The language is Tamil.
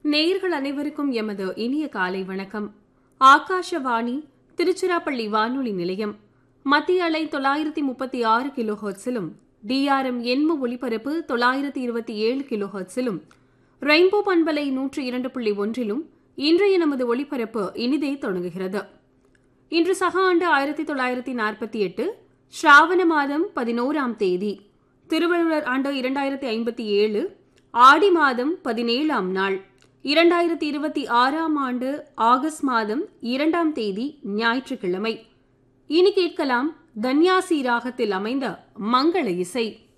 நேயர்கள் அனைவருக்கும் எமது இனிய காலை வணக்கம் ஆகாஷவாணி திருச்சிராப்பள்ளி வானொலி நிலையம் மத்திய அலை தொள்ளாயிரத்தி முப்பத்தி ஆறு கிலோ ஹெர்ட்ஸிலும் டிஆர்எம் எண்ம ஒலிபரப்பு தொள்ளாயிரத்தி இருபத்தி ஏழு கிலோ ஹெர்ட்ஸிலும் ரெயின்போ பண்பலை நூற்று இரண்டு புள்ளி ஒன்றிலும் இன்றைய நமது ஒலிபரப்பு இனிதே தொடங்குகிறது இன்று சக ஆண்டு ஆயிரத்தி தொள்ளாயிரத்தி நாற்பத்தி எட்டு ஸ்ராவண மாதம் பதினோராம் தேதி திருவள்ளுவர் ஆண்டு இரண்டாயிரத்தி ஐம்பத்தி ஏழு ஆடி மாதம் பதினேழாம் நாள் இரண்டாயிரத்தி இருபத்தி ஆறாம் ஆண்டு ஆகஸ்ட் மாதம் இரண்டாம் தேதி ஞாயிற்றுக்கிழமை இனி கேட்கலாம் தன்யாசி ராகத்தில் அமைந்த மங்கள இசை